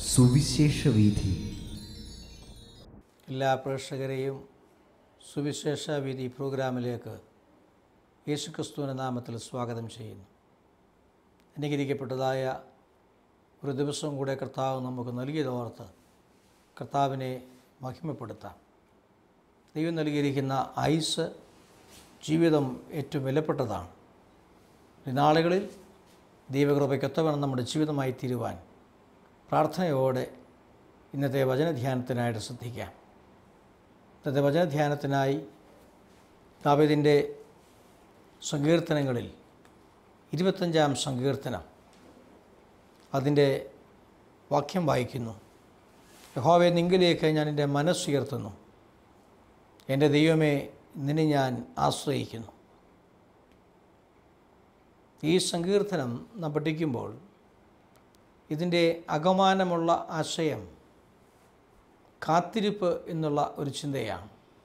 സുവിശേഷ വീഥി എല്ലാ പ്രേക്ഷകരെയും സുവിശേഷ വീതി പ്രോഗ്രാമിലേക്ക് യേശുക്രിസ്തുവിൻ്റെ നാമത്തിൽ സ്വാഗതം ചെയ്യുന്നു അനുഗ്രഹിക്കപ്പെട്ടതായ ഒരു ദിവസം കൂടെ കർത്താവ് നമുക്ക് നൽകിയതോർത്ത് കർത്താവിനെ മഹിമപ്പെടുത്താം ദൈവം നൽകിയിരിക്കുന്ന ആയുസ് ജീവിതം ഏറ്റവും വിലപ്പെട്ടതാണ് ഈ നാളുകളിൽ ദൈവകൃപയ്ക്കൊത്തവണ്ണം നമ്മുടെ ജീവിതമായി തീരുവാൻ പ്രാർത്ഥനയോടെ ഇന്നത്തെ വചനധ്യാനത്തിനായിട്ട് ശ്രദ്ധിക്കാം ഇന്നത്തെ വചനധ്യാനത്തിനായി ദാവീദിൻ്റെ സങ്കീർത്തനങ്ങളിൽ ഇരുപത്തഞ്ചാം സങ്കീർത്തനം അതിൻ്റെ വാക്യം വായിക്കുന്നു യഹോവെ നിങ്കിലേക്ക് ഞാൻ എൻ്റെ മനസ്സുയർത്തുന്നു എൻ്റെ ദൈവമേ നിന്നെ ഞാൻ ആശ്രയിക്കുന്നു ഈ സങ്കീർത്തനം നാം പഠിക്കുമ്പോൾ ഇതിൻ്റെ അകമാനമുള്ള ആശയം കാത്തിരിപ്പ് എന്നുള്ള ഒരു ചിന്തയാണ്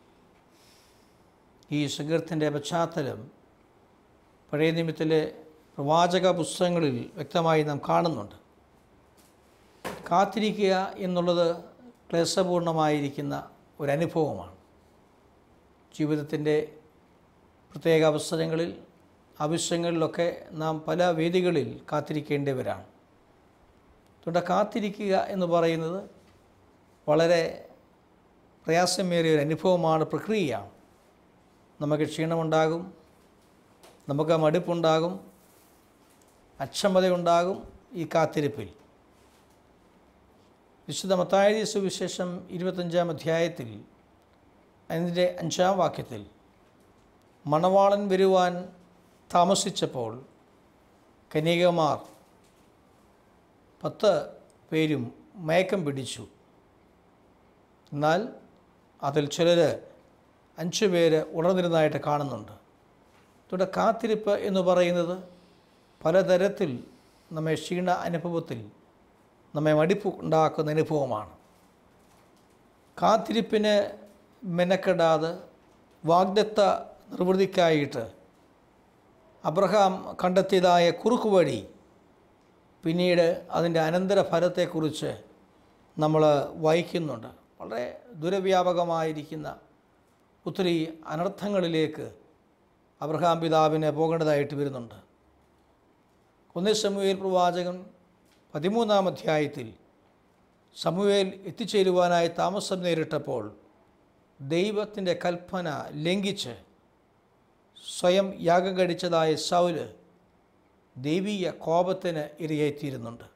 ഈ സങ്കീർത്തൻ്റെ പശ്ചാത്തലം പഴയ നിമിത്തിലെ പ്രവാചക പുസ്തകങ്ങളിൽ വ്യക്തമായി നാം കാണുന്നുണ്ട് കാത്തിരിക്കുക എന്നുള്ളത് ക്ലേശപൂർണമായിരിക്കുന്ന ഒരനുഭവമാണ് ജീവിതത്തിൻ്റെ പ്രത്യേക അവസരങ്ങളിൽ ആവശ്യങ്ങളിലൊക്കെ നാം പല വേദികളിൽ കാത്തിരിക്കേണ്ടവരാണ് അതുകൊണ്ട് കാത്തിരിക്കുക എന്ന് പറയുന്നത് വളരെ പ്രയാസമേറിയ ഒരു അനുഭവമാണ് പ്രക്രിയയാണ് നമുക്ക് ക്ഷീണമുണ്ടാകും നമുക്ക് മടുപ്പുണ്ടാകും അക്ഷമതയുണ്ടാകും ഈ കാത്തിരിപ്പിൽ വിശുദ്ധ മത്തായ സുവിശേഷം ഇരുപത്തഞ്ചാം അധ്യായത്തിൽ അതിൻ്റെ അഞ്ചാം വാക്യത്തിൽ മണവാളൻ വരുവാൻ താമസിച്ചപ്പോൾ കന്യകമാർ പത്ത് പേരും മയക്കം പിടിച്ചു എന്നാൽ അതിൽ ചിലർ അഞ്ച് പേര് ഉണർന്നിരുന്നതായിട്ട് കാണുന്നുണ്ട് ഇവിടെ കാത്തിരിപ്പ് എന്ന് പറയുന്നത് പലതരത്തിൽ നമ്മെ ക്ഷീണ അനുഭവത്തിൽ നമ്മെ മടിപ്പ് ഉണ്ടാക്കുന്ന അനുഭവമാണ് കാത്തിരിപ്പിന് മെനക്കെടാതെ വാഗ്ദത്ത നിർവൃത്തിക്കായിട്ട് അബ്രഹാം കണ്ടെത്തിയതായ കുറുക്കുവഴി പിന്നീട് അതിൻ്റെ അനന്തര ഫലത്തെക്കുറിച്ച് നമ്മൾ വായിക്കുന്നുണ്ട് വളരെ ദുരവ്യാപകമായിരിക്കുന്ന ഒത്തിരി അനർത്ഥങ്ങളിലേക്ക് അബ്രഹാം പിതാവിന് പോകേണ്ടതായിട്ട് വരുന്നുണ്ട് ഒന്നേ സമൂഹൽ പ്രവാചകൻ പതിമൂന്നാം അധ്യായത്തിൽ സമൂഹയിൽ എത്തിച്ചേരുവാനായി താമസം നേരിട്ടപ്പോൾ ദൈവത്തിൻ്റെ കൽപ്പന ലംഘിച്ച് സ്വയം യാഗം കഴിച്ചതായ സൗല് ദൈവീയ കോപത്തിന് ഇരയായിത്തീരുന്നുണ്ട്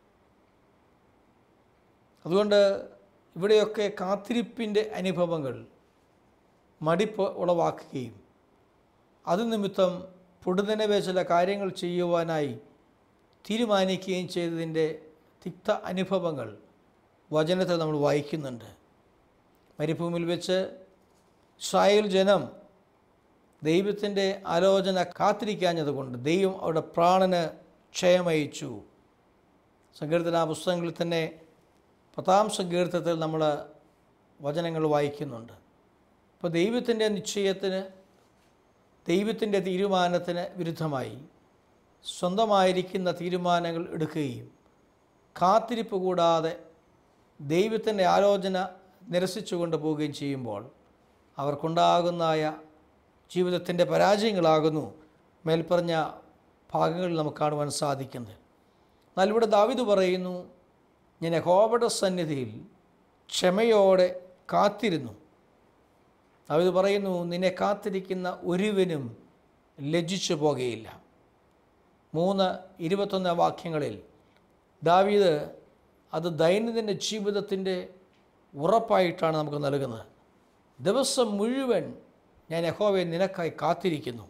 അതുകൊണ്ട് ഇവിടെയൊക്കെ കാത്തിരിപ്പിൻ്റെ അനുഭവങ്ങൾ മടിപ്പ് ഉളവാക്കുകയും അത് നിമിത്തം പൊടുന്നനവേ ചില കാര്യങ്ങൾ ചെയ്യുവാനായി തീരുമാനിക്കുകയും ചെയ്തതിൻ്റെ തിക്ത അനുഭവങ്ങൾ വചനത്തിൽ നമ്മൾ വായിക്കുന്നുണ്ട് മരുഭൂമിയിൽ വെച്ച് ഇസ്രായേൽ ജനം ദൈവത്തിൻ്റെ ആലോചന കാത്തിരിക്കാഞ്ഞതുകൊണ്ട് ദൈവം അവിടെ പ്രാണന് ക്ഷയമയച്ചു സങ്കീർത്തന പുസ്തകങ്ങളിൽ തന്നെ പത്താം സങ്കീർത്തത്തിൽ നമ്മൾ വചനങ്ങൾ വായിക്കുന്നുണ്ട് അപ്പോൾ ദൈവത്തിൻ്റെ നിശ്ചയത്തിന് ദൈവത്തിൻ്റെ തീരുമാനത്തിന് വിരുദ്ധമായി സ്വന്തമായിരിക്കുന്ന തീരുമാനങ്ങൾ എടുക്കുകയും കാത്തിരിപ്പ് കൂടാതെ ദൈവത്തിൻ്റെ ആലോചന നിരസിച്ചു കൊണ്ടുപോവുകയും ചെയ്യുമ്പോൾ അവർക്കുണ്ടാകുന്നതായ ജീവിതത്തിൻ്റെ പരാജയങ്ങളാകുന്നു മേൽപ്പറഞ്ഞ ഭാഗങ്ങളിൽ നമുക്ക് കാണുവാൻ സാധിക്കുന്നത് എന്നാൽ ഇവിടെ ദാവിദ് പറയുന്നു ഞാൻ യഹോവയുടെ സന്നിധിയിൽ ക്ഷമയോടെ കാത്തിരുന്നു ദാവിദ് പറയുന്നു നിന്നെ കാത്തിരിക്കുന്ന ഒരുവനും ലജ്ജിച്ചു പോകുകയില്ല മൂന്ന് ഇരുപത്തൊന്ന് വാക്യങ്ങളിൽ ദാവീദ് അത് ദൈനംദിന ജീവിതത്തിൻ്റെ ഉറപ്പായിട്ടാണ് നമുക്ക് നൽകുന്നത് ദിവസം മുഴുവൻ ഞാൻ യഹോവയെ നിനക്കായി കാത്തിരിക്കുന്നു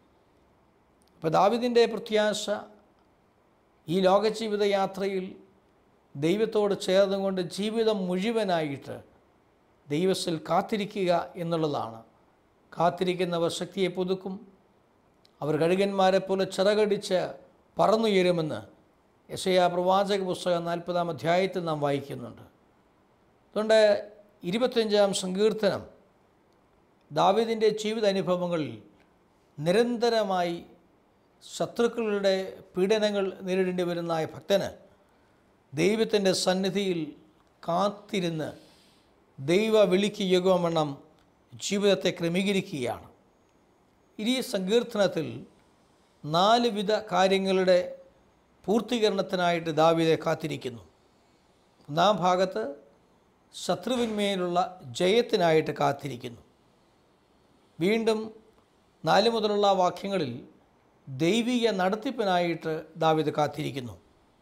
അപ്പോൾ ദാവിദിൻ്റെ പ്രത്യാശ ഈ ലോകജീവിത യാത്രയിൽ ദൈവത്തോട് ചേർന്നുകൊണ്ട് ജീവിതം മുഴുവനായിട്ട് ദൈവത്തിൽ കാത്തിരിക്കുക എന്നുള്ളതാണ് കാത്തിരിക്കുന്നവർ ശക്തിയെ പുതുക്കും അവർ കഴുകന്മാരെ പോലെ ചിറകടിച്ച് പറന്നുയരുമെന്ന് യശയാ പ്രവാചക പുസ്തകം നാൽപ്പതാം അധ്യായത്തിൽ നാം വായിക്കുന്നുണ്ട് അതുകൊണ്ട് ഇരുപത്തഞ്ചാം സങ്കീർത്തനം ദാവീദിൻ്റെ ജീവിതാനുഭവങ്ങളിൽ നിരന്തരമായി ശത്രുക്കളുടെ പീഡനങ്ങൾ നേരിടേണ്ടി വരുന്ന ആ ഭക്തന് ദൈവത്തിൻ്റെ സന്നിധിയിൽ കാത്തിരുന്ന് ദൈവ വിളിക്ക് യുഗമെണ്ണം ജീവിതത്തെ ക്രമീകരിക്കുകയാണ് ഇനി ഈ സങ്കീർത്തനത്തിൽ നാല് വിധ കാര്യങ്ങളുടെ പൂർത്തീകരണത്തിനായിട്ട് ദാവീദെ കാത്തിരിക്കുന്നു ഒന്നാം ഭാഗത്ത് ശത്രുവിന്മേലുള്ള ജയത്തിനായിട്ട് കാത്തിരിക്കുന്നു വീണ്ടും നാല് മുതലുള്ള വാക്യങ്ങളിൽ ദൈവിക നടത്തിപ്പിനായിട്ട് ദാവീദ് കാത്തിരിക്കുന്നു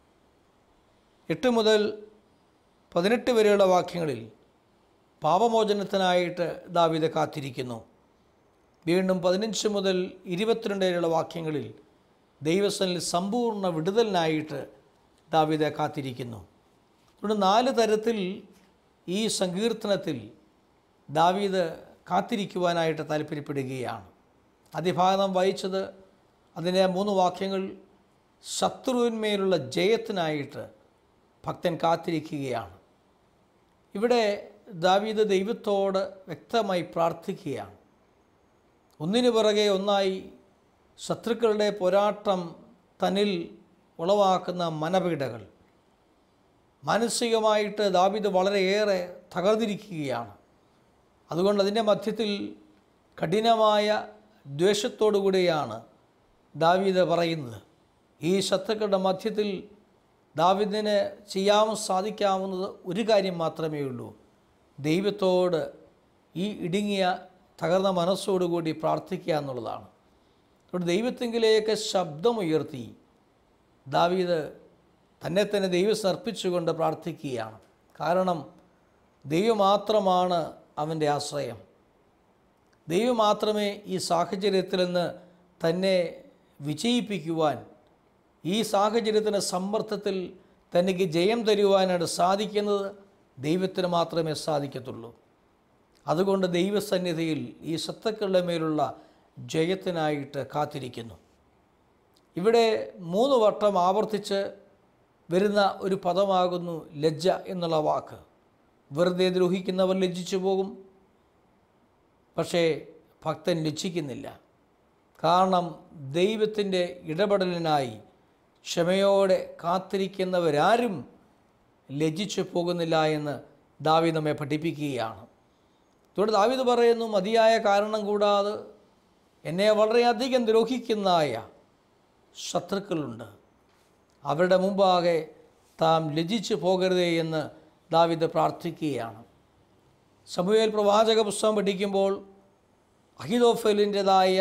എട്ട് മുതൽ പതിനെട്ട് വരെയുള്ള വാക്യങ്ങളിൽ പാപമോചനത്തിനായിട്ട് ദാവീദ് കാത്തിരിക്കുന്നു വീണ്ടും പതിനഞ്ച് മുതൽ ഇരുപത്തിരണ്ട് വരെയുള്ള വാക്യങ്ങളിൽ ദൈവസനിൽ സമ്പൂർണ്ണ വിടുതലിനായിട്ട് ദാവീദ് കാത്തിരിക്കുന്നു അതുകൊണ്ട് നാല് തരത്തിൽ ഈ സങ്കീർത്തനത്തിൽ ദാവീദ് കാത്തിരിക്കുവാനായിട്ട് താല്പര്യപ്പെടുകയാണ് അതിഭാഗം വായിച്ചത് അതിൻ്റെ മൂന്ന് വാക്യങ്ങൾ ശത്രുവിന്മേലുള്ള ജയത്തിനായിട്ട് ഭക്തൻ കാത്തിരിക്കുകയാണ് ഇവിടെ ദാവീദ് ദൈവത്തോട് വ്യക്തമായി പ്രാർത്ഥിക്കുകയാണ് ഒന്നിനു പുറകെ ഒന്നായി ശത്രുക്കളുടെ പോരാട്ടം തന്നിൽ ഉളവാക്കുന്ന മനപീഡകൾ മാനസികമായിട്ട് ദാവീദ് വളരെയേറെ തകർന്നിരിക്കുകയാണ് അതുകൊണ്ട് അതിൻ്റെ മധ്യത്തിൽ കഠിനമായ ദ്വേഷത്തോടു കൂടിയാണ് ദാവീദ് പറയുന്നത് ഈ ശത്രുക്കളുടെ മധ്യത്തിൽ ദാവീദിന് ചെയ്യാൻ സാധിക്കാവുന്നത് ഒരു കാര്യം മാത്രമേ ഉള്ളൂ ദൈവത്തോട് ഈ ഇടുങ്ങിയ തകർന്ന മനസ്സോടുകൂടി പ്രാർത്ഥിക്കുക എന്നുള്ളതാണ് അതുകൊണ്ട് ദൈവത്തെങ്കിലേക്ക് ശബ്ദമുയർത്തി ദാവീദ് തന്നെ തന്നെ ദൈവം സർപ്പിച്ചുകൊണ്ട് പ്രാർത്ഥിക്കുകയാണ് കാരണം ദൈവം മാത്രമാണ് അവൻ്റെ ആശ്രയം ദൈവം മാത്രമേ ഈ സാഹചര്യത്തിൽ നിന്ന് തന്നെ വിജയിപ്പിക്കുവാൻ ഈ സാഹചര്യത്തിൻ്റെ സമ്മർദ്ദത്തിൽ തനിക്ക് ജയം തരുവാനായിട്ട് സാധിക്കുന്നത് ദൈവത്തിന് മാത്രമേ സാധിക്കത്തുള്ളൂ അതുകൊണ്ട് ദൈവസന്നിധിയിൽ ഈ ശത്രുക്കളുടെ മേലുള്ള ജയത്തിനായിട്ട് കാത്തിരിക്കുന്നു ഇവിടെ മൂന്ന് വട്ടം ആവർത്തിച്ച് വരുന്ന ഒരു പദമാകുന്നു ലജ്ജ എന്നുള്ള വാക്ക് വെറുതെ ദ്രോഹിക്കുന്നവർ ലജ്ജിച്ചു പോകും പക്ഷേ ഭക്തൻ ലജ്ജിക്കുന്നില്ല കാരണം ദൈവത്തിൻ്റെ ഇടപെടലിനായി ക്ഷമയോടെ കാത്തിരിക്കുന്നവരാരും ലജ്ജിച്ചു പോകുന്നില്ല എന്ന് ദാവി നമ്മെ പഠിപ്പിക്കുകയാണ് ഇവിടെ ദാവിദ് പറയുന്നു മതിയായ കാരണം കൂടാതെ എന്നെ വളരെയധികം ദ്രോഹിക്കുന്നതായ ശത്രുക്കളുണ്ട് അവരുടെ മുമ്പാകെ താം ലജ്ജിച്ചു പോകരുതേ എന്ന് ദാവിദ് പ്രാർത്ഥിക്കുകയാണ് സമൂഹൽ പ്രവാചക പുസ്തകം പഠിക്കുമ്പോൾ അഹിതോഫലിൻ്റെതായ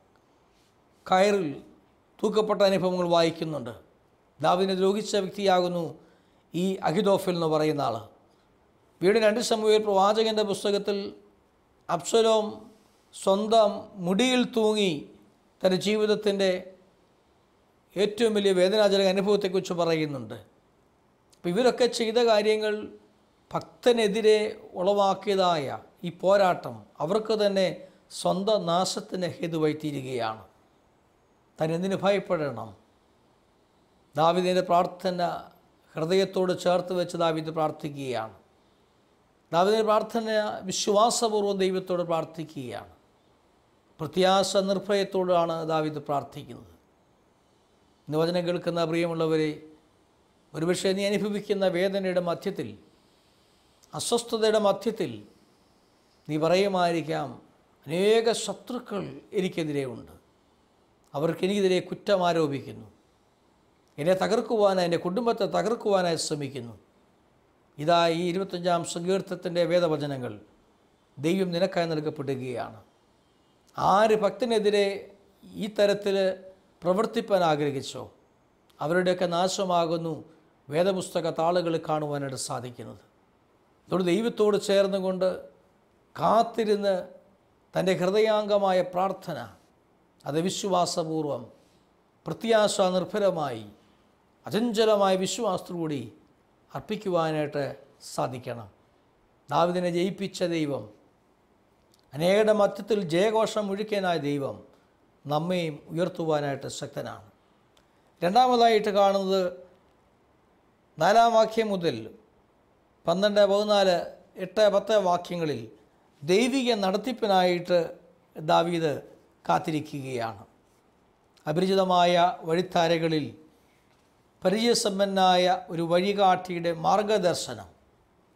കയറിൽ തൂക്കപ്പെട്ട അനുഭവങ്ങൾ വായിക്കുന്നുണ്ട് ദാവിദിനെ ദ്രോഹിച്ച വ്യക്തിയാകുന്നു ഈ അഹിതോഫൽ എന്ന് പറയുന്ന ആൾ വീണ്ടും രണ്ട് സമൂഹൽ പ്രവാചകൻ്റെ പുസ്തകത്തിൽ അപ്സലോം സ്വന്തം മുടിയിൽ തൂങ്ങി തൻ്റെ ജീവിതത്തിൻ്റെ ഏറ്റവും വലിയ വേദനാജനക അനുഭവത്തെക്കുറിച്ച് പറയുന്നുണ്ട് അപ്പോൾ ഇവരൊക്കെ ചെയ്ത കാര്യങ്ങൾ ഭക്തനെതിരെ ഉളവാക്കിയതായ ഈ പോരാട്ടം അവർക്ക് തന്നെ സ്വന്തം നാശത്തിന് ഹേതുവായി തീരുകയാണ് താൻ എന്തിനു ഭയപ്പെടണം ദാവിദിൻ്റെ പ്രാർത്ഥന ഹൃദയത്തോട് ചേർത്ത് വെച്ച് ദാവിദ് പ്രാർത്ഥിക്കുകയാണ് ദാവിദിൻ്റെ പ്രാർത്ഥന വിശ്വാസപൂർവ്വം ദൈവത്തോട് പ്രാർത്ഥിക്കുകയാണ് പ്രത്യാശ നിർഭയത്തോടാണ് ദാവിദ് പ്രാർത്ഥിക്കുന്നത് ഇന്ന് വചനം കേൾക്കുന്ന പ്രിയമുള്ളവരെ ഒരുപക്ഷെ നീ അനുഭവിക്കുന്ന വേദനയുടെ മധ്യത്തിൽ അസ്വസ്ഥതയുടെ മധ്യത്തിൽ നീ പറയുമായിരിക്കാം അനേക ശത്രുക്കൾ എനിക്കെതിരെ ഉണ്ട് അവർക്ക് എനിക്കെതിരെ കുറ്റം ആരോപിക്കുന്നു എന്നെ തകർക്കുവാനായി എൻ്റെ കുടുംബത്തെ തകർക്കുവാനായി ശ്രമിക്കുന്നു ഇതാ ഈ ഇരുപത്തഞ്ചാം സങ്കീർത്തത്തിൻ്റെ വേദവചനങ്ങൾ ദൈവം നിനക്കായി നൽകപ്പെടുകയാണ് ആര് ഭക്തനെതിരെ ഈ തരത്തിൽ പ്രവർത്തിപ്പാൻ ആഗ്രഹിച്ചോ അവരുടെയൊക്കെ നാശമാകുന്നു വേദപുസ്തക താളുകൾ കാണുവാനായിട്ട് സാധിക്കുന്നത് അതുകൊണ്ട് ദൈവത്തോട് ചേർന്നുകൊണ്ട് കാത്തിരുന്ന് തൻ്റെ ഹൃദയാംഗമായ പ്രാർത്ഥന അത് വിശ്വാസപൂർവം പ്രത്യാശ നിർഭരമായി അചഞ്ചലമായ വിശ്വാസത്തോടുകൂടി അർപ്പിക്കുവാനായിട്ട് സാധിക്കണം ദാവിദിനെ ജയിപ്പിച്ച ദൈവം അനേകരുടെ മധ്യത്തിൽ ജയഘോഷം മുഴുക്കാനായ ദൈവം നമ്മയും ഉയർത്തുവാനായിട്ട് ശക്തനാണ് രണ്ടാമതായിട്ട് കാണുന്നത് നാലാം വാക്യം മുതൽ പന്ത്രണ്ട് പതിനാല് എട്ട് പത്ത് വാക്യങ്ങളിൽ ദൈവിക നടത്തിപ്പിനായിട്ട് ദാവീദ് കാത്തിരിക്കുകയാണ് അപരിചിതമായ വഴിത്താരകളിൽ പരിചയസമ്പന്നായ ഒരു വഴികാട്ടിയുടെ മാർഗദർശനം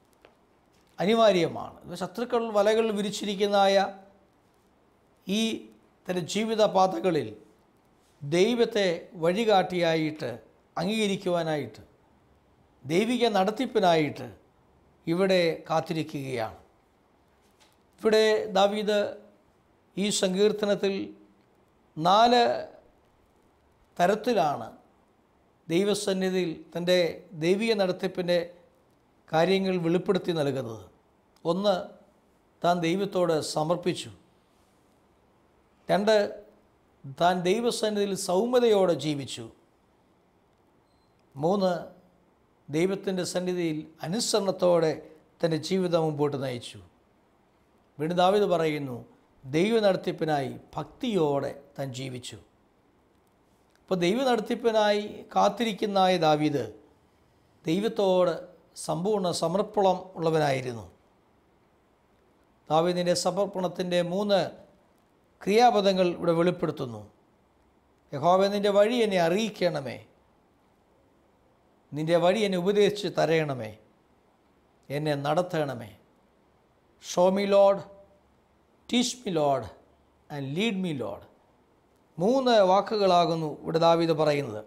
അനിവാര്യമാണ് ഇത് ശത്രുക്കൾ വലകൾ വിരിച്ചിരിക്കുന്നതായ ഈ തൻ്റെ ജീവിത പാതകളിൽ ദൈവത്തെ വഴികാട്ടിയായിട്ട് അംഗീകരിക്കുവാനായിട്ട് ദൈവിക നടത്തിപ്പിനായിട്ട് ഇവിടെ കാത്തിരിക്കുകയാണ് ഇവിടെ ദാവീദ് ഈ സങ്കീർത്തനത്തിൽ നാല് തരത്തിലാണ് ദൈവസന്നിധിയിൽ തൻ്റെ ദൈവിക നടത്തിപ്പിൻ്റെ കാര്യങ്ങൾ വെളിപ്പെടുത്തി നൽകുന്നത് ഒന്ന് താൻ ദൈവത്തോട് സമർപ്പിച്ചു രണ്ട് താൻ ദൈവസന്നിധിയിൽ സൗമ്യതയോടെ ജീവിച്ചു മൂന്ന് ദൈവത്തിൻ്റെ സന്നിധിയിൽ അനുസരണത്തോടെ തൻ്റെ ജീവിതം മുമ്പോട്ട് നയിച്ചു വീണ്ടും ദാവിദ് പറയുന്നു ദൈവ നടത്തിപ്പിനായി ഭക്തിയോടെ താൻ ജീവിച്ചു അപ്പോൾ ദൈവ നടത്തിപ്പിനായി കാത്തിരിക്കുന്നതായ ദാവീദ് ദൈവത്തോട് സമ്പൂർണ്ണ സമർപ്പണം ഉള്ളവനായിരുന്നു ദാവീദിൻ്റെ സമർപ്പണത്തിൻ്റെ മൂന്ന് ക്രിയാപദങ്ങൾ ഇവിടെ വെളിപ്പെടുത്തുന്നു യഹോവ നിൻ്റെ വഴി എന്നെ അറിയിക്കണമേ നിൻ്റെ വഴി എന്നെ ഉപദേശിച്ച് തരയണമേ എന്നെ നടത്തണമേ show me lord teach me lord and lead me lord മൂന്ന് വാക്കുകളാകുന്നു ഇവിടെ ദാവീദ് പറയുന്നത്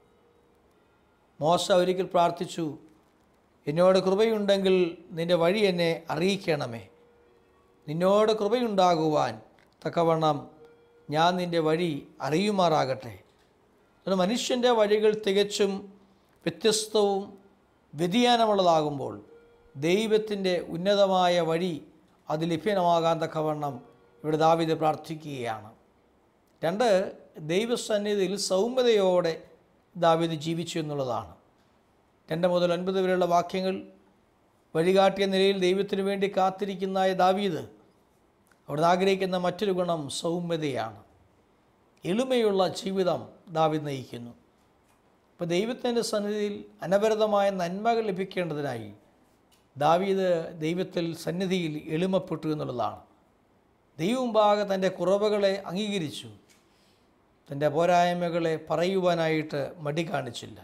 മോശ ഒരിക്കൽ പ്രാർത്ഥിച്ചു എന്നോട് കൃപയുണ്ടെങ്കിൽ നിൻ്റെ വഴി എന്നെ അറിയിക്കണമേ നിന്നോട് കൃപയുണ്ടാകുവാൻ തക്കവണ്ണം ഞാൻ നിൻ്റെ വഴി അറിയുമാറാകട്ടെ ഒരു മനുഷ്യൻ്റെ വഴികൾ തികച്ചും വ്യത്യസ്തവും വ്യതിയാനമുള്ളതാകുമ്പോൾ ദൈവത്തിൻ്റെ ഉന്നതമായ വഴി അത് ലഭ്യമാകാൻ തക്കവണ്ണം ഇവിടെ ദാവിദ് പ്രാർത്ഥിക്കുകയാണ് രണ്ട് ദൈവസന്നിധിയിൽ സൗമ്യതയോടെ ദാവിദ് ജീവിച്ചു എന്നുള്ളതാണ് രണ്ട് മുതൽ ഒൻപത് വരെയുള്ള വാക്യങ്ങൾ വഴികാട്ടിയ നിലയിൽ ദൈവത്തിനു വേണ്ടി കാത്തിരിക്കുന്നതായ ദാവീദ് അവിടുന്ന് ആഗ്രഹിക്കുന്ന മറ്റൊരു ഗുണം സൗമ്യതയാണ് എളിമയുള്ള ജീവിതം ദാവീദ് നയിക്കുന്നു ഇപ്പോൾ ദൈവത്തിൻ്റെ സന്നിധിയിൽ അനവരതമായ നന്മകൾ ലഭിക്കേണ്ടതിനായി ദാവീദ് ദൈവത്തിൽ സന്നിധിയിൽ എളിമപ്പെട്ടു എന്നുള്ളതാണ് ദൈവമുമ്പാകെ തൻ്റെ കുറവുകളെ അംഗീകരിച്ചു തൻ്റെ പോരായ്മകളെ പറയുവാനായിട്ട് മടി കാണിച്ചില്ല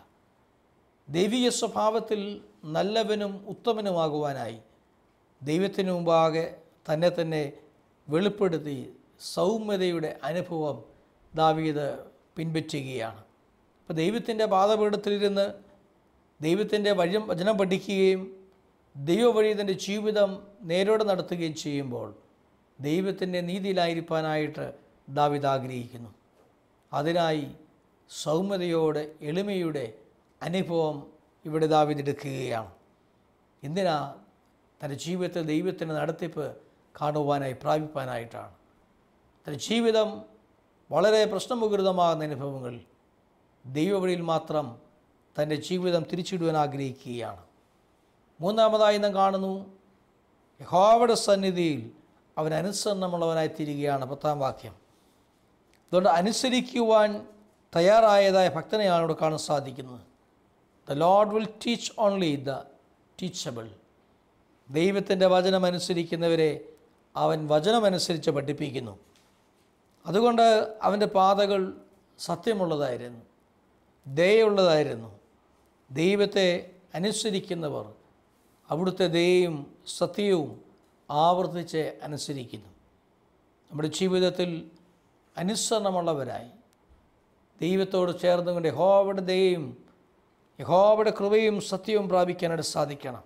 ദൈവിക സ്വഭാവത്തിൽ നല്ലവനും ഉത്തമനുമാകുവാനായി ദൈവത്തിന് മുമ്പാകെ തന്നെ തന്നെ വെളിപ്പെടുത്തി സൗമ്യതയുടെ അനുഭവം ദാവീദ് പിൻപറ്റുകയാണ് അപ്പോൾ ദൈവത്തിൻ്റെ പാദപീഠത്തിലിരുന്ന് ദൈവത്തിൻ്റെ വചനം വചനം പഠിക്കുകയും ദൈവവഴി തൻ്റെ ജീവിതം നേരോടെ നടത്തുകയും ചെയ്യുമ്പോൾ ദൈവത്തിൻ്റെ നീതിയിലായിരിക്കാനായിട്ട് ദാവിദ് ആഗ്രഹിക്കുന്നു അതിനായി സൗമ്യതയോടെ എളിമയുടെ അനുഭവം ഇവിടെ ദാവിദ് എടുക്കുകയാണ് എന്തിനാ തൻ്റെ ജീവിതത്തിൽ ദൈവത്തിൻ്റെ നടത്തിപ്പ് കാണുവാനായി പ്രാപിപ്പാനായിട്ടാണ് തൻ്റെ ജീവിതം വളരെ പ്രശ്നമുഖൃതമാകുന്ന അനുഭവങ്ങൾ ദൈവവഴിയിൽ മാത്രം തൻ്റെ ജീവിതം തിരിച്ചിടുവാൻ ആഗ്രഹിക്കുകയാണ് മൂന്നാമതായി നാം കാണുന്നു യഹോവയുടെ സന്നിധിയിൽ അവൻ അനുസരണമുള്ളവനായി തീരുകയാണ് പത്താം വാക്യം അതുകൊണ്ട് അനുസരിക്കുവാൻ തയ്യാറായതായ ഭക്തനെയാണ് ഇവിടെ കാണാൻ സാധിക്കുന്നത് the lord will teach only the teachable ദൈവത്തിൻ്റെ വചനം അനുസരിക്കുന്നവരെ അവൻ വചനമനുസരിച്ച് പഠിപ്പിക്കുന്നു അതുകൊണ്ട് അവൻ്റെ പാതകൾ സത്യമുള്ളതായിരുന്നു ദയുള്ളതായിരുന്നു ദൈവത്തെ അനുസരിക്കുന്നവർ അവിടുത്തെ ദയയും സത്യവും ആവർത്തിച്ച് അനുസരിക്കുന്നു നമ്മുടെ ജീവിതത്തിൽ അനുസരണമുള്ളവരായി ദൈവത്തോട് ചേർന്നുകൊണ്ട് യഹോവയുടെ ദയയും യഹോവയുടെ കൃപയും സത്യവും പ്രാപിക്കാനായിട്ട് സാധിക്കണം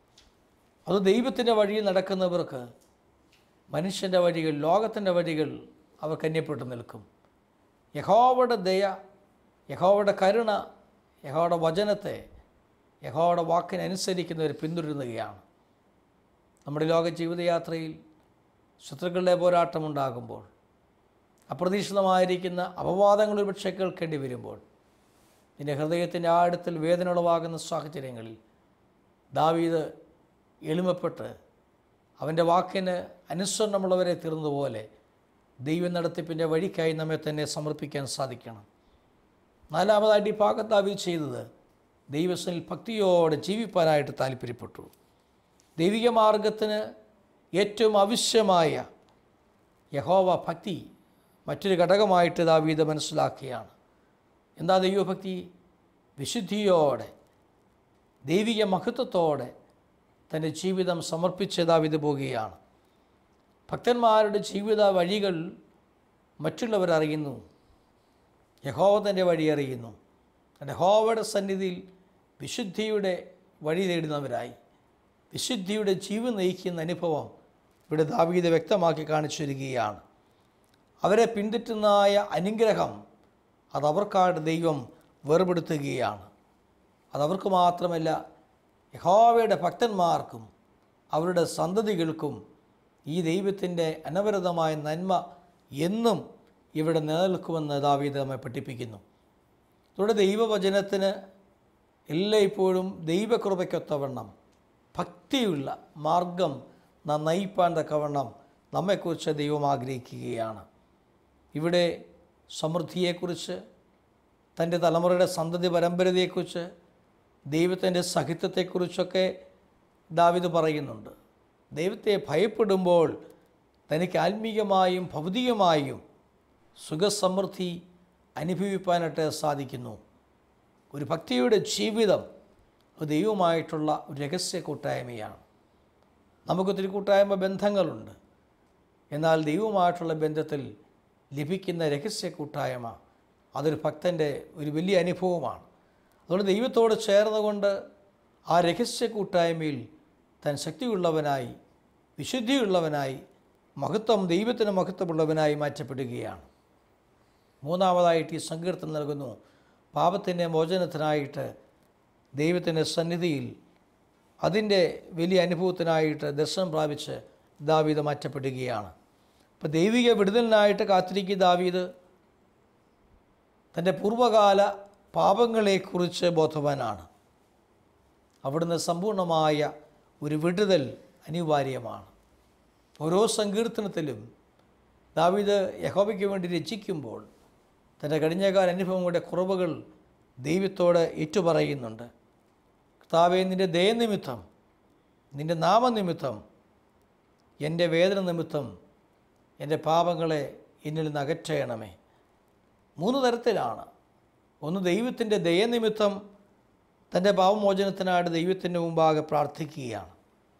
അത് ദൈവത്തിൻ്റെ വഴിയിൽ നടക്കുന്നവർക്ക് മനുഷ്യൻ്റെ വഴികൾ ലോകത്തിൻ്റെ വഴികൾ അവർ കന്യപ്പെട്ട് നിൽക്കും യഹോവയുടെ ദയ യഹോവയുടെ കരുണ യഹോവയുടെ വചനത്തെ യഹോവയുടെ വാക്കിനനുസരിക്കുന്നവർ പിന്തുടരുകയാണ് നമ്മുടെ ലോക ജീവിതയാത്രയിൽ ശത്രുക്കളുടെ പോരാട്ടമുണ്ടാകുമ്പോൾ അപ്രതീക്ഷിതമായിരിക്കുന്ന അപവാദങ്ങൾ ഒരുപക്ഷെ കേൾക്കേണ്ടി വരുമ്പോൾ നിൻ്റെ ഹൃദയത്തിൻ്റെ ആഴത്തിൽ വേദന ഉളവാകുന്ന സാഹചര്യങ്ങളിൽ ദാവീദ് എളിമപ്പെട്ട് അവൻ്റെ വാക്കിന് അനുസരണമുള്ളവരെ തീർന്നതുപോലെ ദൈവം നടത്തിപ്പിൻ്റെ വഴിക്കായി നമ്മെ തന്നെ സമർപ്പിക്കാൻ സാധിക്കണം നാലാമതായിട്ട് ഈ ഭാഗത്താവിൽ ചെയ്തത് ദൈവസ്ഥനിൽ ഭക്തിയോടെ ജീവിപ്പാനായിട്ട് താല്പര്യപ്പെട്ടു ദൈവിക മാർഗത്തിന് ഏറ്റവും ആവശ്യമായ യഹോവ ഭക്തി മറ്റൊരു ഘടകമായിട്ട് ദാവീദ് മനസ്സിലാക്കുകയാണ് എന്താ ദൈവഭക്തി വിശുദ്ധിയോടെ ദൈവിക മഹത്വത്തോടെ തൻ്റെ ജീവിതം സമർപ്പിച്ച് ദാവിത് പോകുകയാണ് ഭക്തന്മാരുടെ ജീവിത വഴികൾ മറ്റുള്ളവർ അറിയുന്നു യഹോവ തൻ്റെ വഴി അറിയുന്നു യഹോവയുടെ സന്നിധിയിൽ വിശുദ്ധിയുടെ വഴി തേടുന്നവരായി വിശുദ്ധിയുടെ ജീവൻ നയിക്കുന്ന അനുഭവം ഇവിടെ ദാവീദ് വ്യക്തമാക്കി കാണിച്ചിരിക്കുകയാണ് അവരെ പിന്തുറ്റുന്നതായ അനുഗ്രഹം അതവർക്കായിട്ട് ദൈവം വേർപെടുത്തുകയാണ് അതവർക്ക് മാത്രമല്ല യഹോവയുടെ ഭക്തന്മാർക്കും അവരുടെ സന്തതികൾക്കും ഈ ദൈവത്തിൻ്റെ അനവരതമായ നന്മ എന്നും ഇവിടെ നിലനിൽക്കുമെന്ന് ദാവീദ് നമ്മെ പഠിപ്പിക്കുന്നു ഇവിടെ ദൈവവചനത്തിന് എല്ലായ്പ്പോഴും ദൈവകൃപയ്ക്കൊത്തവണ്ണം ഭക്തിയുള്ള മാർഗം നാം നയിപ്പാൻ തക്കവണ്ണം നമ്മെക്കുറിച്ച് ദൈവം ആഗ്രഹിക്കുകയാണ് ഇവിടെ സമൃദ്ധിയെക്കുറിച്ച് തൻ്റെ തലമുറയുടെ സന്തതി പരമ്പരതയെക്കുറിച്ച് ദൈവത്തിൻ്റെ സഹിത്വത്തെക്കുറിച്ചൊക്കെ ദാവിദ് പറയുന്നുണ്ട് ദൈവത്തെ ഭയപ്പെടുമ്പോൾ തനിക്ക് ആത്മീയമായും ഭൗതികമായും സുഖസമൃദ്ധി അനുഭവിപ്പാനായിട്ട് സാധിക്കുന്നു ഒരു ഭക്തിയുടെ ജീവിതം അത് ദൈവമായിട്ടുള്ള ഒരു രഹസ്യ കൂട്ടായ്മയാണ് നമുക്കൊത്തിരി കൂട്ടായ്മ ബന്ധങ്ങളുണ്ട് എന്നാൽ ദൈവമായിട്ടുള്ള ബന്ധത്തിൽ ലഭിക്കുന്ന രഹസ്യ കൂട്ടായ്മ അതൊരു ഭക്തൻ്റെ ഒരു വലിയ അനുഭവമാണ് അതുകൊണ്ട് ദൈവത്തോട് ചേർന്നുകൊണ്ട് ആ രഹസ്യ കൂട്ടായ്മയിൽ താൻ ശക്തിയുള്ളവനായി വിശുദ്ധിയുള്ളവനായി മഹത്വം ദൈവത്തിന് മഹത്വമുള്ളവനായി മാറ്റപ്പെടുകയാണ് മൂന്നാമതായിട്ട് ഈ സങ്കീർത്തനം നൽകുന്നു പാപത്തിൻ്റെ മോചനത്തിനായിട്ട് ദൈവത്തിൻ്റെ സന്നിധിയിൽ അതിൻ്റെ വലിയ അനുഭവത്തിനായിട്ട് ദർശനം പ്രാപിച്ച് ദാവീദ് മാറ്റപ്പെടുകയാണ് അപ്പോൾ ദൈവിക വിടുതലിനായിട്ട് കാത്തിരിക്കുന്ന ദാവീദ് തൻ്റെ പൂർവ്വകാല പാപങ്ങളെക്കുറിച്ച് ബോധവാനാണ് അവിടുന്ന് സമ്പൂർണ്ണമായ ഒരു വിടുതൽ അനിവാര്യമാണ് ഓരോ സങ്കീർത്തനത്തിലും ദാവീദ് യഹോബയ്ക്ക് വേണ്ടി രചിക്കുമ്പോൾ തൻ്റെ കഴിഞ്ഞകാല അനുഭവങ്ങളുടെ കുറവുകൾ ദൈവത്തോട് ഏറ്റുപറയുന്നുണ്ട് കർത്താവെ നിൻ്റെ ദയനിമിത്തം നിൻ്റെ നാമനിമിത്തം എൻ്റെ വേദന നിമിത്തം എൻ്റെ പാപങ്ങളെ എന്നിൽ നിന്ന് അകറ്റണമേ മൂന്ന് തരത്തിലാണ് ഒന്ന് ദൈവത്തിൻ്റെ ദയനിമിത്തം തൻ്റെ പാവമോചനത്തിനായിട്ട് ദൈവത്തിൻ്റെ മുമ്പാകെ പ്രാർത്ഥിക്കുകയാണ്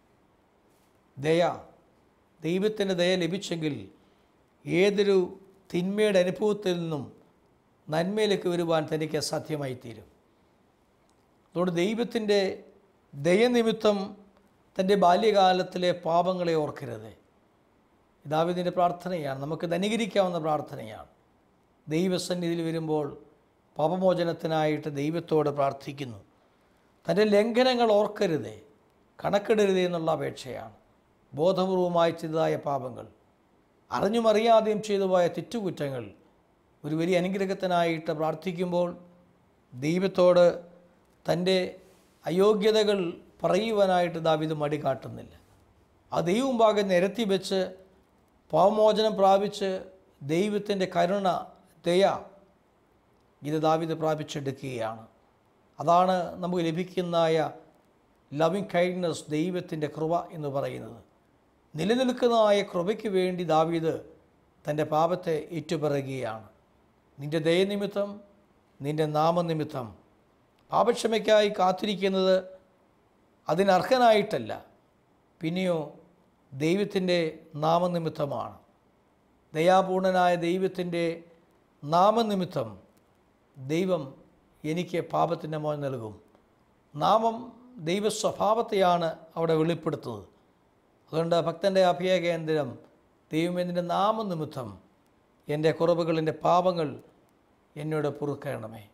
ദയ ദൈവത്തിൻ്റെ ദയ ലഭിച്ചെങ്കിൽ ഏതൊരു തിന്മയുടെ അനുഭവത്തിൽ നിന്നും നന്മയിലേക്ക് വരുവാൻ തനിക്ക് സാധ്യമായി തീരും അതുകൊണ്ട് ദൈവത്തിൻ്റെ ദയനിമിത്തം തൻ്റെ ബാല്യകാലത്തിലെ പാപങ്ങളെ ഓർക്കരുത് ദാവിദിൻ്റെ പ്രാർത്ഥനയാണ് നമുക്ക് ധനികരിക്കാവുന്ന പ്രാർത്ഥനയാണ് ദൈവസന്നിധിയിൽ വരുമ്പോൾ പാപമോചനത്തിനായിട്ട് ദൈവത്തോട് പ്രാർത്ഥിക്കുന്നു തൻ്റെ ലംഘനങ്ങൾ ഓർക്കരുതേ കണക്കിടരുതേ എന്നുള്ള അപേക്ഷയാണ് ബോധപൂർവമായി ചെയ്തതായ പാപങ്ങൾ അറിഞ്ഞും അറിയാതെയും ചെയ്തു പോയ തെറ്റുകുറ്റങ്ങൾ ഒരു വലിയ അനുഗ്രഹത്തിനായിട്ട് പ്രാർത്ഥിക്കുമ്പോൾ ദൈവത്തോട് തൻ്റെ അയോഗ്യതകൾ പറയുവാനായിട്ട് ദാവിത് മടി കാട്ടുന്നില്ല ആ ദൈവം ഭാഗം നിരത്തി വെച്ച് പാവമോചനം പ്രാപിച്ച് ദൈവത്തിൻ്റെ കരുണ ദയ ഇത് ദാവിത് പ്രാപിച്ചെടുക്കുകയാണ് അതാണ് നമുക്ക് ലഭിക്കുന്നതായ ലവിങ് കൈൻഡ്നസ് ദൈവത്തിൻ്റെ കൃപ എന്ന് പറയുന്നത് നിലനിൽക്കുന്നതായ കൃപയ്ക്ക് വേണ്ടി ദാവീദ് തൻ്റെ പാപത്തെ ഏറ്റുപറയുകയാണ് നിൻ്റെ ദയനിമിത്തം നിൻ്റെ നാമനിമിത്തം പാപക്ഷമയ്ക്കായി കാത്തിരിക്കുന്നത് അതിനർഹനായിട്ടല്ല പിന്നെയോ ദൈവത്തിൻ്റെ നാമനിമിത്തമാണ് ദയാപൂർണനായ ദൈവത്തിൻ്റെ നാമനിമിത്തം ദൈവം എനിക്ക് പാപത്തിൻ്റെ മോൻ നൽകും നാമം ദൈവ സ്വഭാവത്തെയാണ് അവിടെ വെളിപ്പെടുത്തുന്നത് അതുകൊണ്ട് ഭക്തൻ്റെ അഭയകേന്ദ്രം ദൈവം എൻ്റെ നാമനിമിത്തം എൻ്റെ കുറവുകൾ എൻ്റെ പാപങ്ങൾ എന്നോട് പൊറുക്കണമേ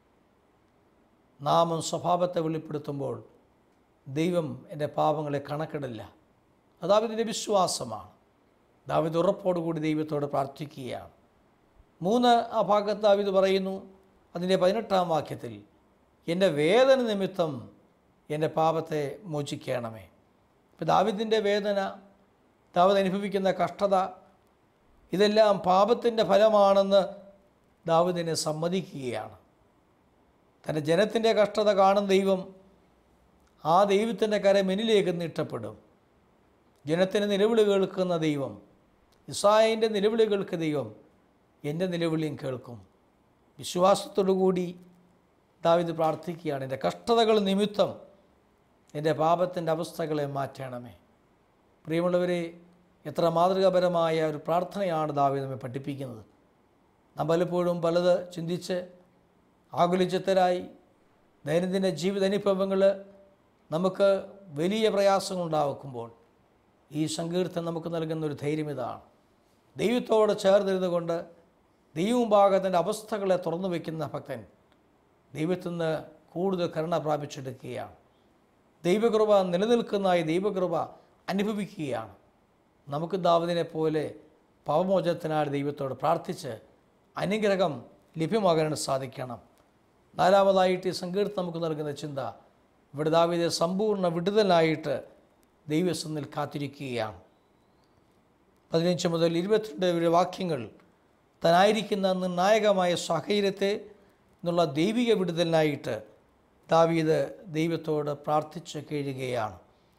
നാമം സ്വഭാവത്തെ വെളിപ്പെടുത്തുമ്പോൾ ദൈവം എൻ്റെ പാപങ്ങളെ കണക്കിടില്ല അതാവിതിൻ്റെ വിശ്വാസമാണ് ദാവിദ് ഉറപ്പോടുകൂടി ദൈവത്തോട് പ്രാർത്ഥിക്കുകയാണ് മൂന്ന് ആ ഭാഗത്ത് ദാവിദ് പറയുന്നു അതിൻ്റെ പതിനെട്ടാം വാക്യത്തിൽ എൻ്റെ വേദന നിമിത്തം എൻ്റെ പാപത്തെ മോചിക്കണമേ ഇപ്പം ദാവിദിൻ്റെ വേദന ദാവിദ് അനുഭവിക്കുന്ന കഷ്ടത ഇതെല്ലാം പാപത്തിൻ്റെ ഫലമാണെന്ന് ദാവിദിനെ സമ്മതിക്കുകയാണ് തൻ്റെ ജനത്തിൻ്റെ കഷ്ടത കാണുന്ന ദൈവം ആ ദൈവത്തിൻ്റെ കര മെനിലേക്ക് നീട്ടപ്പെടും ജനത്തിന് നിലവിളി കേൾക്കുന്ന ദൈവം ഇസായിൻ്റെ നിലവിളി കേൾക്കുന്ന ദൈവം എൻ്റെ നിലവിളിയും കേൾക്കും വിശ്വാസത്തോടു കൂടി ദാവിദ് പ്രാർത്ഥിക്കുകയാണ് എൻ്റെ കഷ്ടതകൾ നിമിത്തം എൻ്റെ പാപത്തിൻ്റെ അവസ്ഥകളെ മാറ്റണമേ പ്രിയമുള്ളവരെ എത്ര മാതൃകാപരമായ ഒരു പ്രാർത്ഥനയാണ് ദാവീദ് നമ്മെ പഠിപ്പിക്കുന്നത് നാം പലപ്പോഴും പലത് ചിന്തിച്ച് ആകുലചിത്തരായി ദൈനംദിന ജീവിതാനുഭവങ്ങൾ നമുക്ക് വലിയ പ്രയാസങ്ങളുണ്ടാക്കുമ്പോൾ ഈ സങ്കീർത്തനം നമുക്ക് നൽകുന്ന ഒരു ധൈര്യം ഇതാണ് ദൈവത്തോട് ചേർന്നിരുന്നു കൊണ്ട് ദൈവമുമ്പാകത്തിൻ്റെ അവസ്ഥകളെ തുറന്നു വയ്ക്കുന്ന ഭക്തൻ ദൈവത്തിൽ നിന്ന് കൂടുതൽ കരുണ പ്രാപിച്ചെടുക്കുകയാണ് ദൈവകൃപ നിലനിൽക്കുന്ന ഈ ദൈവകൃപ അനുഭവിക്കുകയാണ് നമുക്ക് ദാവദിനെ പോലെ പാവമോചനത്തിനായി ദൈവത്തോട് പ്രാർത്ഥിച്ച് അനുഗ്രഹം ലഭ്യമാകാൻ സാധിക്കണം നാലാമതായിട്ട് ഈ സങ്കീർത്തനം നമുക്ക് നൽകുന്ന ചിന്ത ഇവിടെ ദാവിതെ സമ്പൂർണ്ണ വിടുതലായിട്ട് ദൈവസന്നിൽ കാത്തിരിക്കുകയാണ് പതിനഞ്ച് മുതൽ ഇരുപത്തിരണ്ട് വരെ വാക്യങ്ങൾ താനായിരിക്കുന്ന നിർണായകമായ സാഹചര്യത്തെ എന്നുള്ള ദൈവിക വിടുതലിനായിട്ട് ദാവീദ് ദൈവത്തോട് പ്രാർത്ഥിച്ച് കഴിയുകയാണ്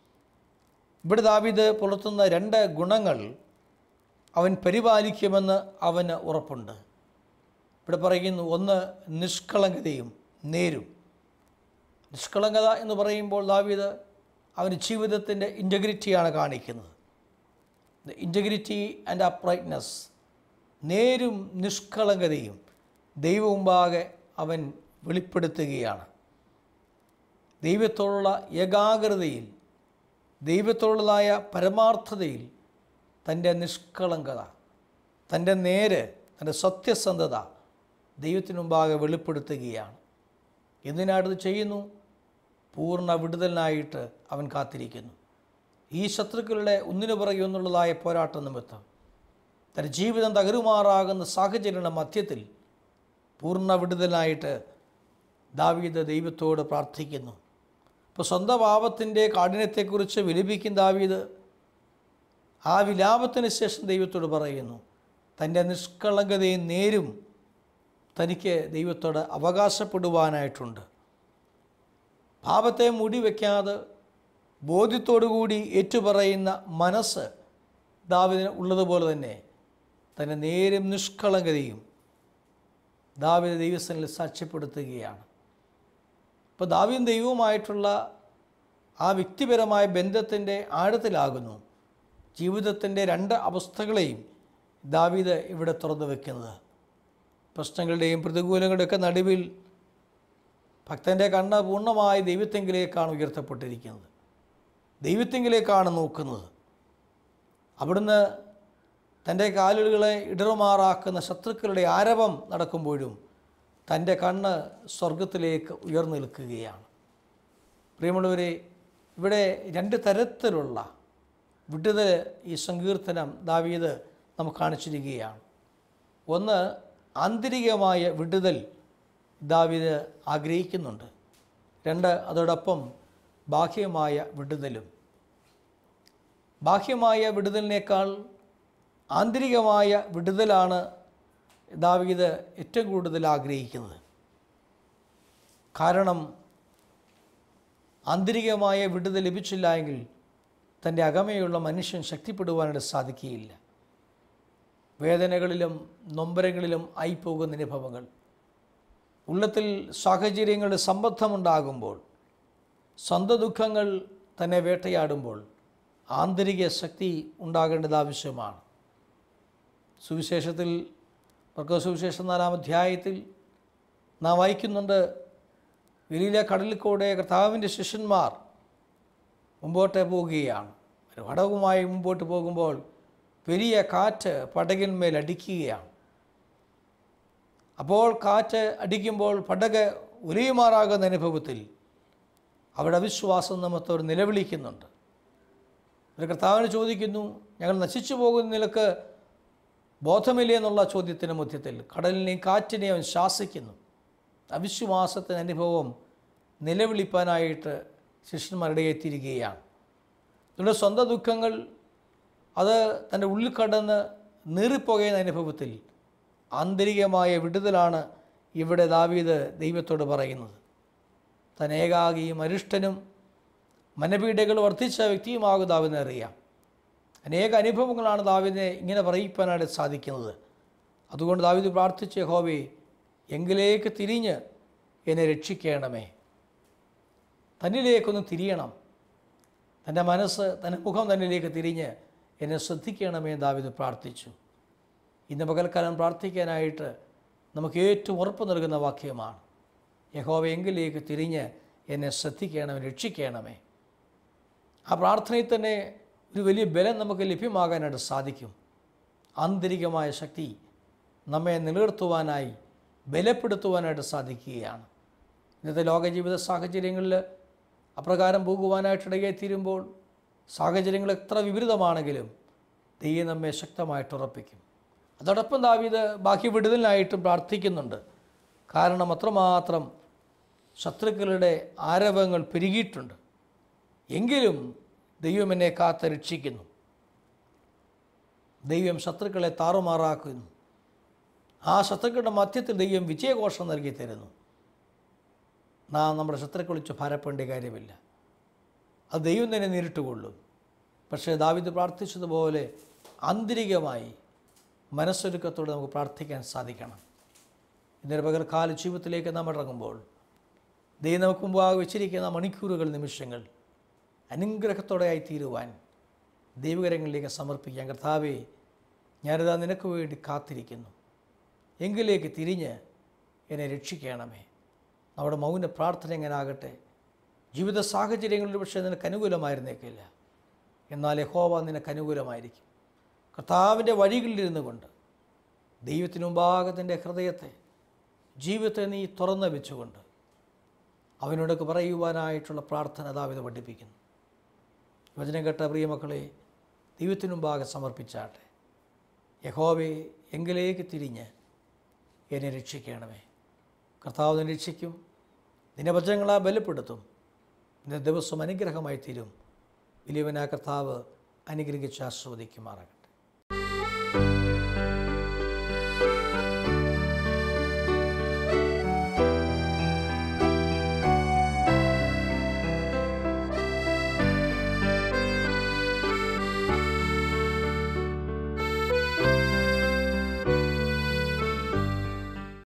ഇവിടെ ദാവീദ് പുലർത്തുന്ന രണ്ട് ഗുണങ്ങൾ അവൻ പരിപാലിക്കുമെന്ന് അവന് ഉറപ്പുണ്ട് ഇവിടെ പറയുന്നു ഒന്ന് നിഷ്കളങ്കതയും നേരും നിഷ്കളങ്കത എന്ന് പറയുമ്പോൾ ദാവീദ് അവൻ്റെ ജീവിതത്തിൻ്റെ ഇൻറ്റഗ്രിറ്റിയാണ് കാണിക്കുന്നത് ദ ഇൻറ്റഗ്രിറ്റി ആൻഡ് അപ്രൈറ്റ്നസ് നേരും നിഷ്കളങ്കതയും ദൈവമുമ്പാകെ അവൻ വെളിപ്പെടുത്തുകയാണ് ദൈവത്തോടുള്ള ഏകാഗ്രതയിൽ ദൈവത്തോടുള്ളതായ പരമാർത്ഥതയിൽ തൻ്റെ നിഷ്കളങ്കത തൻ്റെ നേര് തൻ്റെ സത്യസന്ധത ദൈവത്തിനു മുമ്പാകെ വെളിപ്പെടുത്തുകയാണ് എന്തിനായിട്ട് ചെയ്യുന്നു പൂർണ്ണ വിടുതലിനായിട്ട് അവൻ കാത്തിരിക്കുന്നു ഈ ശത്രുക്കളുടെ ഒന്നിനു പുറകെ ഒന്നുള്ളതായ പോരാട്ട നിമിത്തം തൻ്റെ ജീവിതം തകരുമാറാകുന്ന സാഹചര്യങ്ങളുടെ മധ്യത്തിൽ പൂർണ്ണ വിടുതലായിട്ട് ദാവീദ് ദൈവത്തോട് പ്രാർത്ഥിക്കുന്നു ഇപ്പോൾ സ്വന്തം പാപത്തിൻ്റെ കാഠിന്യത്തെക്കുറിച്ച് വിലപിക്കും ദാവീദ് ആ വിലാപത്തിന് ശേഷം ദൈവത്തോട് പറയുന്നു തൻ്റെ നിഷ്കളങ്കതയും നേരും തനിക്ക് ദൈവത്തോട് അവകാശപ്പെടുവാനായിട്ടുണ്ട് പാപത്തെ മൂടി വയ്ക്കാതെ ബോധ്യത്തോടുകൂടി ഏറ്റുപറയുന്ന മനസ്സ് ദാവിദിന് ഉള്ളതുപോലെ തന്നെ തൻ്റെ നേരും നിഷ്കളങ്കതയും ദാവിദ് ദൈവസ്ഥനിൽ സാക്ഷ്യപ്പെടുത്തുകയാണ് ഇപ്പോൾ ദാവീം ദൈവവുമായിട്ടുള്ള ആ വ്യക്തിപരമായ ബന്ധത്തിൻ്റെ ആഴത്തിലാകുന്നു ജീവിതത്തിൻ്റെ രണ്ട് അവസ്ഥകളെയും ദാവീദ് ഇവിടെ തുറന്നു വയ്ക്കുന്നത് പ്രശ്നങ്ങളുടെയും പ്രതികൂലങ്ങളുടെയൊക്കെ നടുവിൽ ഭക്തൻ്റെ കണ്ണ് പൂർണ്ണമായി ദൈവത്തെങ്കിലേക്കാണ് ഉയർത്തപ്പെട്ടിരിക്കുന്നത് ദൈവത്തെങ്കിലേക്കാണ് നോക്കുന്നത് അവിടുന്ന് തൻ്റെ കാലുകളെ ഇടറുമാറാക്കുന്ന ശത്രുക്കളുടെ ആരവം നടക്കുമ്പോഴും തൻ്റെ കണ്ണ് സ്വർഗത്തിലേക്ക് ഉയർന്നു നിൽക്കുകയാണ് പ്രിയമുള്ളവരെ ഇവിടെ രണ്ട് തരത്തിലുള്ള വിടുതൽ ഈ സങ്കീർത്തനം ദാവീദ് നമുക്ക് കാണിച്ചിരിക്കുകയാണ് ഒന്ന് ആന്തരികമായ വിടുതൽ ദാവീദ് ആഗ്രഹിക്കുന്നുണ്ട് രണ്ട് അതോടൊപ്പം ബാഹ്യമായ വിടുതലും ബാഹ്യമായ വിടുതലിനേക്കാൾ ആന്തരികമായ വിടുതലാണ് ദാവീദ് ഏറ്റവും കൂടുതൽ ആഗ്രഹിക്കുന്നത് കാരണം ആന്തരികമായ വിടുതൽ ലഭിച്ചില്ല എങ്കിൽ തൻ്റെ അകമയുള്ള മനുഷ്യൻ ശക്തിപ്പെടുവാനായിട്ട് സാധിക്കുകയില്ല വേദനകളിലും നൊമ്പരങ്ങളിലും ആയിപ്പോകുന്ന അനുഭവങ്ങൾ ഉള്ളത്തിൽ സാഹചര്യങ്ങളുടെ സമ്പദ്ധമുണ്ടാകുമ്പോൾ സ്വന്തം ദുഃഖങ്ങൾ തന്നെ വേട്ടയാടുമ്പോൾ ആന്തരിക ശക്തി ഉണ്ടാകേണ്ടത് ആവശ്യമാണ് സുവിശേഷത്തിൽ സുവിശേഷം നാലാം അധ്യായത്തിൽ നാം വായിക്കുന്നുണ്ട് വലിയ കടലിൽ കൂടെ കർത്താവിൻ്റെ ശിഷ്യന്മാർ മുമ്പോട്ട് പോവുകയാണ് ഒരു പടവുമായി മുമ്പോട്ട് പോകുമ്പോൾ വലിയ കാറ്റ് പടകിന്മേൽ അടിക്കുകയാണ് അപ്പോൾ കാറ്റ് അടിക്കുമ്പോൾ പടക് ഉലയുമാറാകുന്ന അനുഭവത്തിൽ അവിടെ അവിശ്വാസം നമ്മത്തെ ഒരു നിലവിളിക്കുന്നുണ്ട് ഒരു കർത്താവിന് ചോദിക്കുന്നു ഞങ്ങൾ നശിച്ചു പോകുന്ന നിലക്ക് ബോധമില്ലേ എന്നുള്ള ചോദ്യത്തിന് മധ്യത്തിൽ കടലിനെയും കാറ്റിനെയും അവൻ ശാസിക്കുന്നു അവിശ്വാസത്തിന് അനുഭവം നിലവിളിപ്പാനായിട്ട് ശിഷ്യന്മാരുടെ എത്തിയിരിക്കുകയാണ് നിങ്ങളുടെ സ്വന്തം ദുഃഖങ്ങൾ അത് തൻ്റെ ഉള്ളിൽ കടന്ന് നീറിപ്പോകുന്ന അനുഭവത്തിൽ ആന്തരികമായ വിടുതലാണ് ഇവിടെ ദാവീദ് ദൈവത്തോട് പറയുന്നത് താൻ ഏകാകിയും അരിഷ്ടനും മനപീഡകൾ വർദ്ധിച്ച വ്യക്തിയുമാകും ദാവിനെ അറിയാം അനേക അനുഭവങ്ങളാണ് ദാവിദിനെ ഇങ്ങനെ പറയിപ്പാനായിട്ട് സാധിക്കുന്നത് അതുകൊണ്ട് ദാവിദ് പ്രാർത്ഥിച്ച ഹോവേ എങ്കിലേക്ക് തിരിഞ്ഞ് എന്നെ രക്ഷിക്കണമേ തന്നിലേക്കൊന്ന് തിരിയണം തൻ്റെ മനസ്സ് തൻ്റെ മുഖം തന്നിലേക്ക് തിരിഞ്ഞ് എന്നെ ശ്രദ്ധിക്കണമേ എന്ന് ദാവീദ് പ്രാർത്ഥിച്ചു ഇന്ന് പകൽക്കാലം പ്രാർത്ഥിക്കാനായിട്ട് നമുക്ക് ഏറ്റവും ഉറപ്പ് നൽകുന്ന വാക്യമാണ് യഹോവ എങ്കിലേക്ക് തിരിഞ്ഞ് എന്നെ ശ്രദ്ധിക്കണമേ രക്ഷിക്കണമേ ആ പ്രാർത്ഥനയിൽ തന്നെ ഒരു വലിയ ബലം നമുക്ക് ലഭ്യമാകാനായിട്ട് സാധിക്കും ആന്തരികമായ ശക്തി നമ്മെ നിലനിർത്തുവാനായി ബലപ്പെടുത്തുവാനായിട്ട് സാധിക്കുകയാണ് ഇന്നത്തെ ലോകജീവിത സാഹചര്യങ്ങളിൽ അപ്രകാരം പോകുവാനായിട്ടിടയായി തീരുമ്പോൾ സാഹചര്യങ്ങൾ എത്ര വിപരീതമാണെങ്കിലും ദൈവം നമ്മെ ശക്തമായിട്ട് ഉറപ്പിക്കും അതോടൊപ്പം ദാവീദ് ബാക്കി വിടുതലിനായിട്ടും പ്രാർത്ഥിക്കുന്നുണ്ട് കാരണം അത്രമാത്രം ശത്രുക്കളുടെ ആരവങ്ങൾ പെരുകിയിട്ടുണ്ട് എങ്കിലും ദൈവം എന്നെ കാത്ത് രക്ഷിക്കുന്നു ദൈവം ശത്രുക്കളെ താറുമാറാക്കുന്നു ആ ശത്രുക്കളുടെ മധ്യത്തിൽ ദൈവം വിജയഘോഷം നൽകി തരുന്നു നാം നമ്മുടെ ശത്രുക്കളെ വിളിച്ച് ഭാരപ്പെടേണ്ട കാര്യമില്ല അത് ദൈവം തന്നെ നേരിട്ടുകൊള്ളും പക്ഷേ ദാവിദ് പ്രാർത്ഥിച്ചതുപോലെ ആന്തരികമായി മനസ്സൊരുക്കത്തോടെ നമുക്ക് പ്രാർത്ഥിക്കാൻ സാധിക്കണം ഇന്നൊരു പകൽക്കാല ജീവിതത്തിലേക്ക് നാം ഇറങ്ങുമ്പോൾ ദൈവം നമുക്ക് മുമ്പാകെ വെച്ചിരിക്കുന്ന മണിക്കൂറുകൾ നിമിഷങ്ങൾ അനുഗ്രഹത്തോടെ ആയി തീരുവാൻ ദൈവകരങ്ങളിലേക്ക് സമർപ്പിക്കാൻ കർത്താവേ ഞാനിതാ നിനക്ക് വേണ്ടി കാത്തിരിക്കുന്നു എങ്കിലേക്ക് തിരിഞ്ഞ് എന്നെ രക്ഷിക്കണമേ നമ്മുടെ മൗന പ്രാർത്ഥന എങ്ങനെ ആകട്ടെ ജീവിത സാഹചര്യങ്ങളിൽ പക്ഷേ നിനക്ക് അനുകൂലമായിരുന്നേക്കില്ല എന്നാൽ യഹോവ നിനക്ക് അനുകൂലമായിരിക്കും കർത്താവിൻ്റെ വഴികളിലിരുന്നു കൊണ്ട് ദൈവത്തിനു മുമ്പാകെ തൻ്റെ ഹൃദയത്തെ ജീവിതത്തെ നീ തുറന്നു വെച്ചുകൊണ്ട് അവനോടൊക്കെ പറയുവാനായിട്ടുള്ള പ്രാർത്ഥന ദാവിത പഠിപ്പിക്കുന്നു വചനം കേട്ട പ്രിയമക്കളെ ദൈവത്തിനു മുമ്പാകെ സമർപ്പിച്ചാട്ടെ യഹോവെ എങ്കിലേക്ക് തിരിഞ്ഞ് എന്നെ രക്ഷിക്കണമേ കർത്താവ് നിന്നെ രക്ഷിക്കും നിന്റെ വചനങ്ങളാ ബലപ്പെടുത്തും നിന്റെ ദിവസം അനുഗ്രഹമായി തീരും വലിയവനാ കർത്താവ് അനുഗ്രഹിച്ച് ആസ്വദിക്കുമാറാകട്ടെ